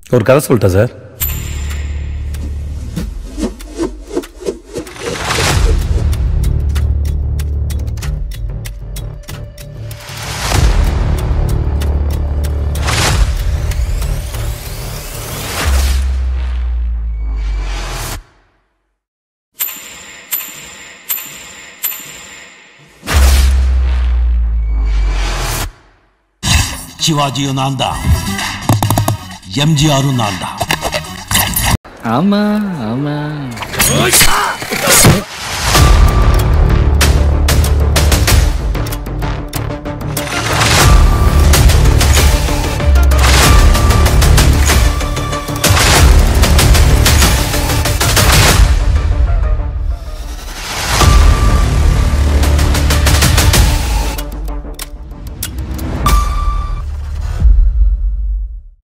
ஒரு கதை சொல்லிட்டா சார் சிவாஜியும் நான் தான் எம்ஜிஆரும் நான் தான் ஆமா ஆமா